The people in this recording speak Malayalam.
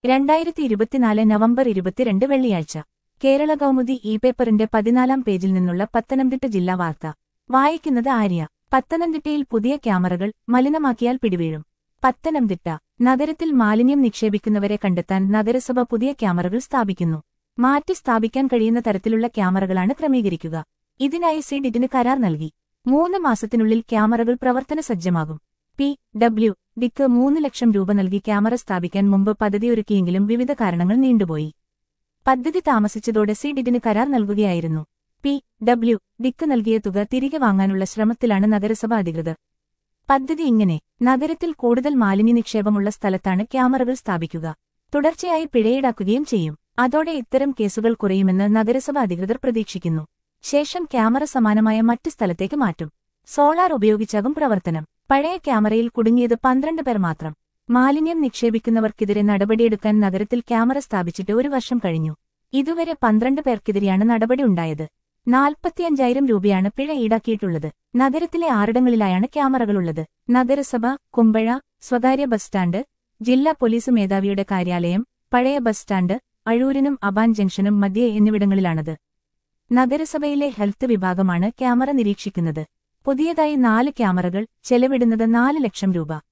രണ്ടായിരത്തി ഇരുപത്തിനാല് നവംബർ ഇരുപത്തിരണ്ട് വെള്ളിയാഴ്ച കേരള കൗമുദി ഇ പേപ്പറിന്റെ പതിനാലാം പേജിൽ നിന്നുള്ള പത്തനംതിട്ട ജില്ലാ വാർത്ത വായിക്കുന്നത് ആര്യ പത്തനംതിട്ടയിൽ പുതിയ ക്യാമറകൾ മലിനമാക്കിയാൽ പിടിവീഴും പത്തനംതിട്ട നഗരത്തിൽ മാലിന്യം നിക്ഷേപിക്കുന്നവരെ കണ്ടെത്താൻ നഗരസഭ പുതിയ ക്യാമറകൾ സ്ഥാപിക്കുന്നു മാറ്റി സ്ഥാപിക്കാൻ കഴിയുന്ന തരത്തിലുള്ള ക്യാമറകളാണ് ക്രമീകരിക്കുക ഇതിനായി സിഡിറ്റിന് കരാർ നൽകി മൂന്ന് മാസത്തിനുള്ളിൽ ക്യാമറകൾ പ്രവർത്തന സജ്ജമാകും പി ഡബ്ല്യു ഡിക്ക് മൂന്ന് ലക്ഷം രൂപ നൽകി ക്യാമറ സ്ഥാപിക്കാൻ മുമ്പ് പദ്ധതിയൊരുക്കിയെങ്കിലും വിവിധ കാരണങ്ങൾ നീണ്ടുപോയി പദ്ധതി താമസിച്ചതോടെ സിഡിറ്റിന് കരാർ നൽകുകയായിരുന്നു പി ഡബ്ല്യു ഡിക്ക് നൽകിയ തുക തിരികെ വാങ്ങാനുള്ള ശ്രമത്തിലാണ് നഗരസഭ അധികൃതർ പദ്ധതി ഇങ്ങനെ നഗരത്തിൽ കൂടുതൽ മാലിന്യ നിക്ഷേപമുള്ള സ്ഥലത്താണ് ക്യാമറകൾ സ്ഥാപിക്കുക തുടർച്ചയായി പിഴയീടാക്കുകയും ചെയ്യും അതോടെ ഇത്തരം കേസുകൾ കുറയുമെന്ന് നഗരസഭ അധികൃതർ പ്രതീക്ഷിക്കുന്നു ശേഷം ക്യാമറ സമാനമായ മറ്റ് സ്ഥലത്തേക്ക് മാറ്റും സോളാർ ഉപയോഗിച്ചാകും പ്രവർത്തനം പഴയ ക്യാമറയിൽ കുടുങ്ങിയത് പന്ത്രണ്ട് പേർ മാത്രം മാലിന്യം നിക്ഷേപിക്കുന്നവർക്കെതിരെ നടപടിയെടുക്കാൻ നഗരത്തിൽ ക്യാമറ സ്ഥാപിച്ചിട്ട് ഒരു വർഷം കഴിഞ്ഞു ഇതുവരെ പന്ത്രണ്ട് പേർക്കെതിരെയാണ് നടപടി ഉണ്ടായത് നാൽപ്പത്തിയഞ്ചായിരം രൂപയാണ് പിഴ ഈടാക്കിയിട്ടുള്ളത് നഗരത്തിലെ ആറിടങ്ങളിലായാണ് ക്യാമറകളുള്ളത് നഗരസഭ കുമ്പഴ സ്വകാര്യ ബസ് സ്റ്റാൻഡ് ജില്ലാ പോലീസ് മേധാവിയുടെ കാര്യാലയം പഴയ ബസ് സ്റ്റാൻഡ് അഴൂരിനും അബാൻ ജംഗ്ഷനും മധ്യേ എന്നിവിടങ്ങളിലാണത് നഗരസഭയിലെ ഹെൽത്ത് വിഭാഗമാണ് ക്യാമറ നിരീക്ഷിക്കുന്നത് പുതിയതായി നാല് ക്യാമറകൾ ചെലവിടുന്നത് നാല് ലക്ഷം രൂപ